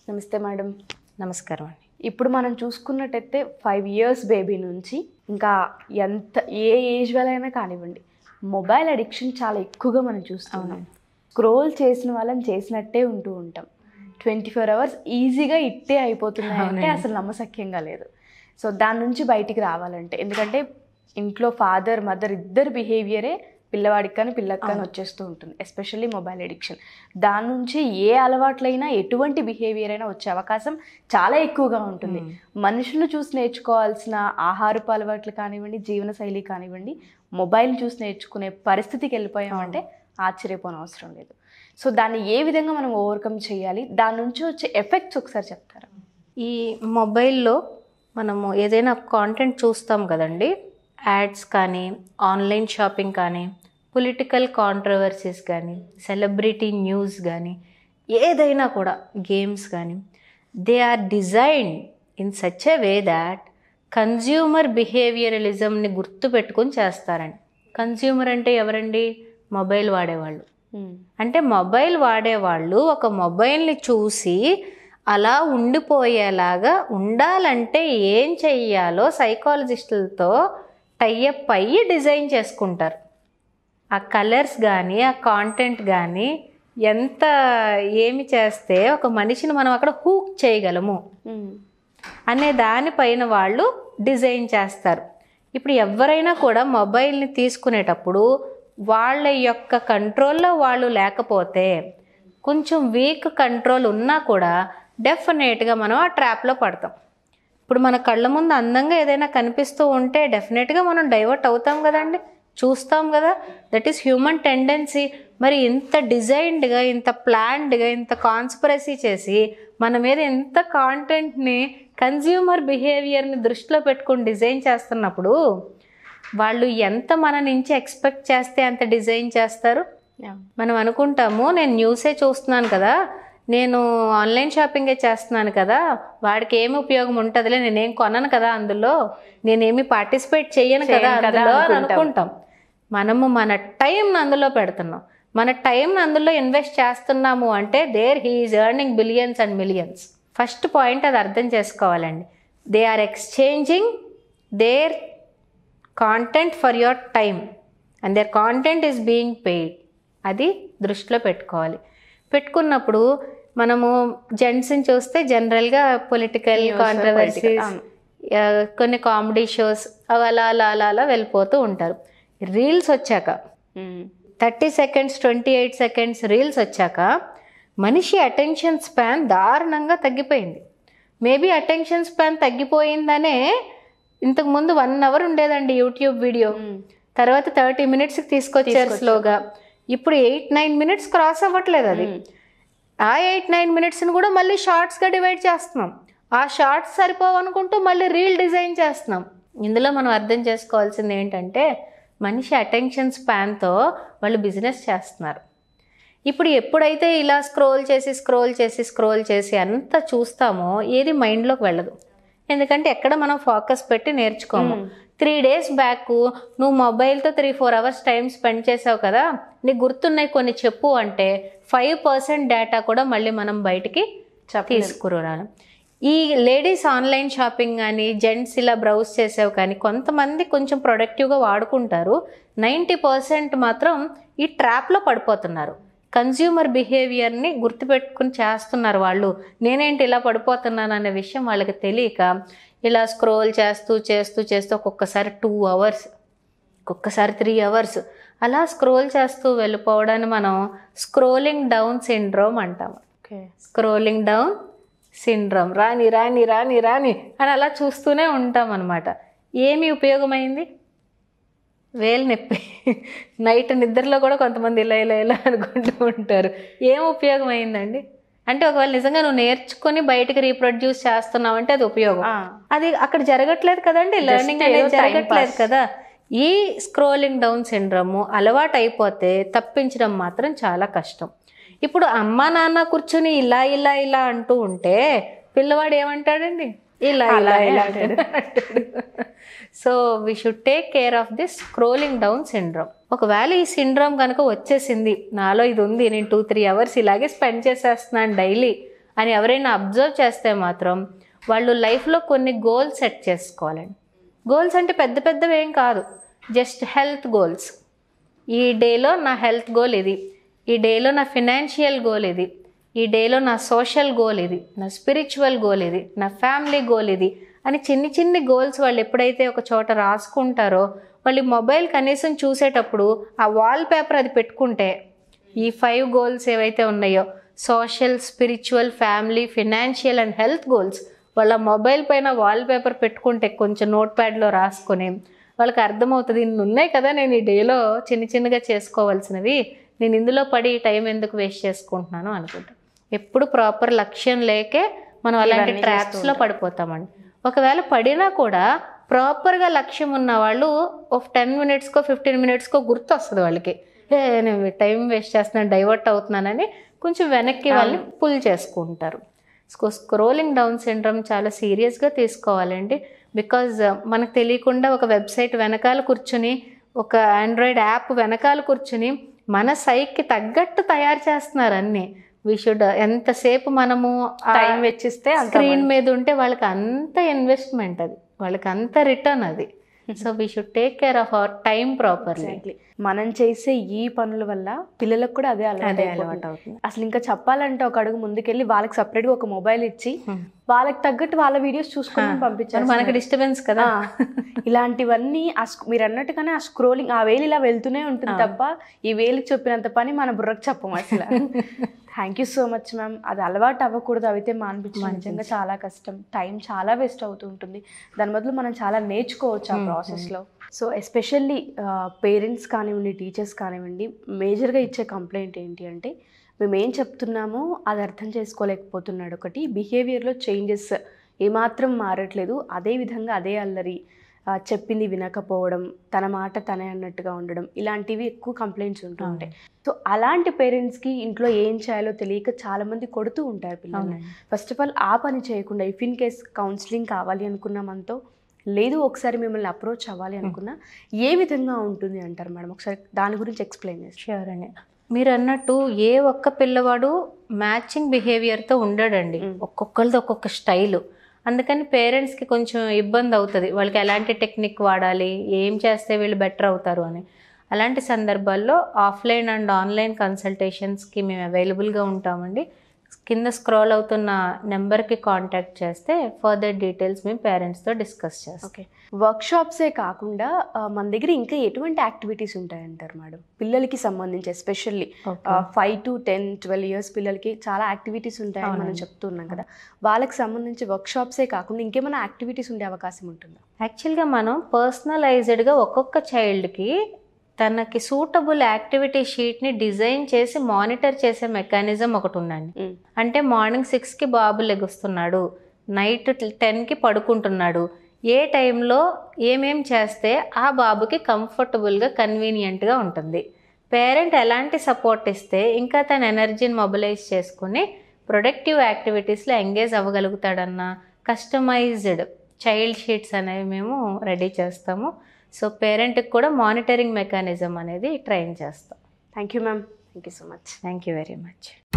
నమస్తే మేడం నమస్కారం అండి ఇప్పుడు మనం చూసుకున్నట్టయితే ఫైవ్ ఇయర్స్ బేబీ నుంచి ఇంకా ఎంత ఏ ఏజ్ వాళ్ళైనా కానివ్వండి మొబైల్ అడిక్షన్ చాలా ఎక్కువగా మనం చూస్తున్నాం స్క్రోల్ చేసిన వాళ్ళని చేసినట్టే ఉంటూ ఉంటాం ట్వంటీ ఫోర్ అవర్స్ ఈజీగా ఇట్టే అయిపోతున్నాయి అంటే అవునండి. అసలు నమ్మశక్యంగా లేదు సో దాని నుంచి బయటికి రావాలంటే ఎందుకంటే ఇంట్లో ఫాదర్ మదర్ ఇద్దరు బిహేవియరే పిల్లవాడికి కానీ పిల్లకి కానీ వచ్చేస్తూ ఉంటుంది ఎస్పెషల్లీ మొబైల్ అడిక్షన్ దాని నుంచి ఏ అలవాట్లైనా ఎటువంటి బిహేవియర్ అయినా వచ్చే అవకాశం చాలా ఎక్కువగా ఉంటుంది మనుషులు చూసి నేర్చుకోవాల్సిన ఆహారపు అలవాట్లు కానివ్వండి జీవనశైలి కానివ్వండి మొబైల్ చూసి నేర్చుకునే పరిస్థితికి వెళ్ళిపోయామంటే ఆశ్చర్యపోని అవసరం లేదు సో దాన్ని ఏ విధంగా మనం ఓవర్కమ్ చేయాలి దాని నుంచి వచ్చే ఎఫెక్ట్స్ ఒకసారి చెప్తారా ఈ మొబైల్లో మనము ఏదైనా కాంటెంట్ చూస్తాం కదండి యాడ్స్ కానీ ఆన్లైన్ షాపింగ్ కానీ పొలిటికల్ కాంట్రవర్సీస్ కానీ సెలబ్రిటీ న్యూస్ కానీ ఏదైనా కూడా గేమ్స్ కానీ they are design in such a way that consumer బిహేవియరలిజంని గుర్తు పెట్టుకొని చేస్తారండి కన్జ్యూమర్ అంటే ఎవరండి మొబైల్ వాడేవాళ్ళు అంటే మొబైల్ వాడేవాళ్ళు ఒక మొబైల్ని చూసి అలా ఉండిపోయేలాగా ఉండాలంటే ఏం చెయ్యాలో సైకాలజిస్టులతో టైఅప్ అయ్యి డిజైన్ చేసుకుంటారు ఆ కలర్స్ కానీ ఆ కాంటెంట్ కానీ ఎంత ఏమి చేస్తే ఒక మనిషిని మనం అక్కడ హూక్ చేయగలము అనే దానిపైన వాళ్ళు డిజైన్ చేస్తారు ఇప్పుడు ఎవరైనా కూడా మొబైల్ని తీసుకునేటప్పుడు వాళ్ళ యొక్క కంట్రోల్లో వాళ్ళు లేకపోతే కొంచెం వీక్ కంట్రోల్ ఉన్నా కూడా డెఫినెట్గా మనం ఆ ట్రాప్లో పడతాం ఇప్పుడు మన కళ్ళ ముందు అందంగా ఏదైనా కనిపిస్తూ ఉంటే డెఫినెట్గా మనం డైవర్ట్ అవుతాం కదండి చూస్తాం కదా దట్ ఈస్ హ్యూమన్ టెండెన్సీ మరి ఇంత డిజైన్డ్గా ఇంత ప్లాన్డ్గా ఇంత కాన్స్పరసీ చేసి మన మీద ఎంత కాంటెంట్ని కన్జ్యూమర్ బిహేవియర్ని దృష్టిలో పెట్టుకొని డిజైన్ చేస్తున్నప్పుడు వాళ్ళు ఎంత మన నుంచి ఎక్స్పెక్ట్ చేస్తే అంత డిజైన్ చేస్తారు మనం అనుకుంటాము నేను న్యూసే చూస్తున్నాను కదా నేను ఆన్లైన్ షాపింగే చేస్తున్నాను కదా వాడికి ఏమి ఉపయోగం ఉంటుందిలే నేనేం కొనను కదా అందులో నేనేమి పార్టిసిపేట్ చెయ్యను కదా చేయను కదా అందులో అని అనుకుంటాం. అనుకుంటాం మనము మన టైంని అందులో పెడుతున్నాం మన టైంని అందులో ఇన్వెస్ట్ చేస్తున్నాము అంటే there he is earning billions and millions first point అది అర్థం చేసుకోవాలండి they are exchanging their content for your time and their content is being paid అది దృష్టిలో పెట్టుకోవాలి పెట్టుకున్నప్పుడు మనము జెంట్స్ని చూస్తే జనరల్గా పొలిటికల్ News, కాంట్రవర్సీస్ political, అవును. కొన్ని కామెడీ షోస్ అవి అలా అలా అలా అలా వెళ్ళిపోతూ ఉంటారు రీల్స్ వచ్చాక thirty seconds twenty eight seconds reels వచ్చాక మనిషి అటెన్షన్ స్పాన్ దారుణంగా తగ్గిపోయింది మేబీ అటెన్షన్ స్పాన్ తగ్గిపోయిందనే ఇంతకు ముందు వన్ అవర్ ఉండేదండి యూట్యూబ్ వీడియో తర్వాత థర్టీ మినిట్స్కి తీసుకొచ్చారు స్లోగా ఇప్పుడు ఎయిట్ నైన్ మినిట్స్ క్రాస్ అవ్వట్లేదు అది ఆ ఎయిట్ నైన్ మినిట్స్ని కూడా మళ్ళీ షార్ట్స్గా డివైడ్ చేస్తున్నాం ఆ షార్ట్స్ సరిపోవనుకుంటూ మళ్ళీ రీల్ డిజైన్ చేస్తున్నాం ఇందులో మనం అర్థం చేసుకోవాల్సింది ఏంటంటే మనిషి అటెన్షన్ స్పాన్తో వాళ్ళు బిజినెస్ చేస్తున్నారు ఇప్పుడు ఎప్పుడైతే ఇలా స్క్రోల్ చేసి స్క్రోల్ చేసి స్క్రోల్ చేసి అంతా చూస్తామో ఏది మైండ్లోకి వెళ్ళదు ఎందుకంటే ఎక్కడ మనం ఫోకస్ పెట్టి నేర్చుకోము త్రీ డేస్ బ్యాక్ నువ్వు మొబైల్తో three four hours time spend చేసావు కదా నీకు గుర్తున్నాయి కొన్ని చెప్పు అంటే ఫైవ్ పర్సెంట్ డేటా కూడా మళ్ళీ మనం బయటికి తీసుకురాలి ఈ లేడీస్ ఆన్లైన్ షాపింగ్ కానీ జెంట్స్ ఇలా బ్రౌజ్ చేసావు కానీ కొంతమంది కొంచెం ప్రొడక్టివ్గా వాడుకుంటారు నైంటీ పర్సెంట్ మాత్రం ఈ ట్రాప్లో పడిపోతున్నారు కన్జ్యూమర్ బిహేవియర్ని గుర్తుపెట్టుకుని చేస్తున్నారు వాళ్ళు నేనేంటి ఇలా పడిపోతున్నాను అనే విషయం వాళ్ళకి తెలియక ఇలా స్క్రోల్ చేస్తూ చేస్తూ చేస్తూ ఒక్కొక్కసారి టూ అవర్స్ ఒక్కొక్కసారి త్రీ అవర్స్ అలా స్క్రోల్ చేస్తూ వెళ్ళిపోవడాన్ని మనం స్క్రోలింగ్ డౌన్ సిండ్రోమ్ అంటాము ఓకే స్క్రోలింగ్ డౌన్ సిండ్రోమ్ రాని రాని రాని రాని అని అలా చూస్తూనే ఉంటాం అనమాట ఏమి ఉపయోగమైంది వేలు నొప్పి నైట్ నిద్రలో కూడా కొంతమంది ఇలా ఇలా ఇలా అనుకుంటూ ఉంటారు ఏం ఉపయోగమైందండి అంటే ఒకవేళ నిజంగా నువ్వు నేర్చుకొని బయటకు రీప్రొడ్యూస్ చేస్తున్నావు అంటే అది ఉపయోగం అది అక్కడ జరగట్లేదు కదండి లెర్నింగ్ ఏదో అనేది time జరగట్లేదు pass. కదా ఈ స్క్రోలింగ్ డౌన్ సిండ్రమ్ అలవాటు అయిపోతే తప్పించడం మాత్రం చాలా కష్టం ఇప్పుడు అమ్మా నాన్న కూర్చుని ఇలా ఇలా ఇలా అంటూ ఉంటే పిల్లవాడు ఏమంటాడండి ఇలా ఇలా అలాగే ఇలా అంటాడు. అంటాడు so we should take care of this scrolling down syndrome ఒకవేళ ఈ సిండ్రోమ్ కనుక వచ్చేసింది నాలో ఇది ఉంది నేను టూ త్రీ అవర్స్ ఇలాగే స్పెండ్ చేసేస్తున్నాను డైలీ అని ఎవరైనా అబ్జర్వ్ చేస్తే మాత్రం వాళ్ళు లైఫ్లో కొన్ని గోల్స్ సెట్ చేసుకోవాలండి గోల్స్ అంటే పెద్ద పెద్దవి ఏం కాదు జస్ట్ హెల్త్ గోల్స్ ఈ డేలో నా హెల్త్ గోల్ ఇది ఈ డేలో నా ఫినాన్షియల్ గోల్ ఇది ఈ డేలో నా సోషల్ గోల్ ఇది నా స్పిరిచువల్ గోల్ ఇది నా ఫ్యామిలీ గోల్ ఇది అని చిన్ని చిన్ని గోల్స్ వాళ్ళు ఎప్పుడైతే ఒక చోట రాసుకుంటారో వాళ్ళు మొబైల్ కనీసం చూసేటప్పుడు ఆ వాల్ పేపర్ అది పెట్టుకుంటే ఈ ఫైవ్ గోల్స్ ఏవైతే ఉన్నాయో social spiritual family financial and health goals వాళ్ళ మొబైల్ పైన వాల్ పేపర్ పెట్టుకుంటే కొంచెం నోట్ ప్యాడ్లో రాసుకొని వాళ్ళకి అర్థమవుతుంది ఇన్ని ఉన్నాయి కదా నేను ఈ డేలో చిన్న చిన్నగా చేసుకోవాల్సినవి నేను ఇందులో పడి టైం ఎందుకు వేస్ట్ చేసుకుంటున్నాను అనుకుంటా ఎప్పుడు ప్రాపర్ లక్ష్యం లేకే మనం అలాంటి ఇవన్నీ ట్రాప్స్లో పడిపోతామండి ఒకవేళ పడినా కూడా ప్రాపర్గా లక్ష్యం ఉన్న వాళ్ళు ఒక టెన్ మినిట్స్కో ఫిఫ్టీన్ మినిట్స్కో గుర్తు వస్తుంది వాళ్ళకి ఏ నేను టైం వేస్ట్ చేస్తున్నాను డైవర్ట్ అవుతున్నానని కొంచెం వెనక్కి వాళ్ళని పుల్ చేసుకుంటారు సో స్క్రోలింగ్ డౌన్ సిండ్రమ్ చాలా సీరియస్గా తీసుకోవాలండి బికాజ్ మనకు తెలియకుండా ఒక వెబ్సైట్ వెనకాల కూర్చుని ఒక ఆండ్రాయిడ్ యాప్ వెనకాల కూర్చుని మన సైట్కి తగ్గట్టు తయారు చేస్తున్నారు అన్నీ వీ షుడ్ ఎంతసేపు మనము ఆ టైం వెచ్చిస్తే అంత స్క్రీన్ మీద ఉంటే వాళ్ళకి అంత ఇన్వెస్ట్మెంట్ అది వాళ్ళకి అంత రిటర్న్ అది so we should take care of our time properly Exactly. మనం చేసే ఈ పనుల వల్ల పిల్లలకు కూడా అదే అలవాటు అదే అయిపోతుంది. అలవాటు అవుతుంది అసలు ఇంకా చెప్పాలంటే ఒక అడుగు ముందుకెళ్ళి వాళ్ళకి separate గా ఒక మొబైల్ ఇచ్చి వాళ్ళకి తగ్గట్టు వాళ్ళ వీడియోస్ చూసుకొని మరి పంపించారు మనకి డిస్టర్బెన్స్ కదా ఇలాంటివన్నీ ఆ స్క్- మీరు అన్నట్టుగానే ఆ స్క్రోలింగ్ ఆ వేలు ఇలా వెళ్తూనే ఉంటుంది ఆ. తప్ప ఈ వేలికి చెప్పినంత పని మన బుర్రకు చెప్పం అసలు thank you so much ma'am అది అలవాటు అవ్వకూడదు అయితే మానిపించడం నిజంగా చాలా కష్టం టైం చాలా వేస్ట్ అవుతూ ఉంటుంది దాని బదులు మనం చాలా నేర్చుకోవచ్చు ఆ Hmm, ప్రాసెస్లో సో ఎస్పెషల్లీ పేరెంట్స్ కానివ్వండి టీచర్స్ కానివ్వండి మేజర్గా ఇచ్చే కంప్లైంట్ ఏంటి అంటే మేము ఏం చెప్తున్నామో అది అర్థం చేసుకోలేకపోతున్నాడు ఒకటి బిహేవియర్లో చేంజెస్ ఏమాత్రం మారట్లేదు అదే విధంగా అదే అల్లరి ఆ, చెప్పింది వినకపోవడం తన మాట తనే అన్నట్టుగా ఉండడం ఇలాంటివి ఎక్కువ కంప్లైంట్స్ ఉంటూ ఉంటాయి సో అలాంటి పేరెంట్స్కి ఇంట్లో ఏం చేయాలో తెలియక చాలా మంది కొడుతూ ఉంటారు పిల్లలు అవునండి ఫస్ట్ ఆఫ్ ఆల్ ఆ పని చేయకుండా ఇఫ్ ఇన్ కేస్ కౌన్సిలింగ్ కావాలి అనుకున్న మనతో లేదు ఒకసారి మిమ్మల్ని అప్రోచ్ అవ్వాలి అనుకున్నా ఏ విధంగా ఉంటుంది అంటారు మేడం ఒకసారి దాని గురించి ఎక్స్ప్లెయిన్ చేస్తారు షూర్ అండి మీరు అన్నట్టు ఏ ఒక్క పిల్లవాడు మ్యాచింగ్ బిహేవియర్తో ఉండడండి Mm. ఒక్కొక్కరిది ఒక్కొక్క స్టైలు అందుకని పేరెంట్స్కి కొంచెం ఇబ్బంది అవుతుంది వాళ్ళకి ఎలాంటి టెక్నిక్ వాడాలి ఏం చేస్తే వీళ్ళు బెటర్ అవుతారు అని అలాంటి సందర్భాల్లో ఆఫ్లైన్ అండ్ ఆన్లైన్ కన్సల్టేషన్స్కి మేము అవైలబుల్గా ఉంటామండి కింద స్క్రోల్ అవుతున్న నెంబర్కి కాంటాక్ట్ చేస్తే ఫర్దర్ డీటెయిల్స్ మేము పేరెంట్స్తో డిస్కస్ చేస్తాం ఓకే వర్క్ షాప్సే కాకుండా ఆ, మన దగ్గర ఇంకా ఎటువంటి యాక్టివిటీస్ ఉంటాయంటారు మేడం పిల్లలకి సంబంధించి especially five to ten twelve years పిల్లలకి చాలా యాక్టివిటీస్ ఉంటాయని మనం అవునండి. చెప్తున్నాం కదా వాళ్ళకి సంబంధించి వర్క్ షాప్సే కాకుండా ఇంకేమైనా యాక్టివిటీస్ ఉండే అవకాశం ఉంటుందా యాక్చువల్గా మనం పర్సనలైజ్డ్గా ఒక్కొక్క చైల్డ్కి తనకి సూటబుల్ యాక్టివిటీ షీట్ని డిజైన్ చేసి మానిటర్ చేసే మెకానిజం ఒకటి ఉందండి Mm. అంటే మార్నింగ్ సిక్స్కి బాబు లెగుస్తున్నాడు నైట్ టెన్కి పడుకుంటున్నాడు ఏ టైంలో ఏమేం చేస్తే ఆ బాబుకి కంఫర్టబుల్గా కన్వీనియంట్గా ఉంటుంది పేరెంట్ ఎలాంటి సపోర్ట్ ఇస్తే ఇంకా తన ఎనర్జీని మొబిలైజ్ చేసుకుని ప్రొడక్టివ్ యాక్టివిటీస్లో ఎంగేజ్ అవ్వగలుగుతాడన్న కస్టమైజ్డ్ చైల్డ్ షీట్స్ అనేవి మేము రెడీ చేస్తాము సో పేరెంట్కి కూడా మానిటరింగ్ మెకానిజం అనేది ట్రైన్ చేస్తాం thank you ma'am thank you so much thank you very much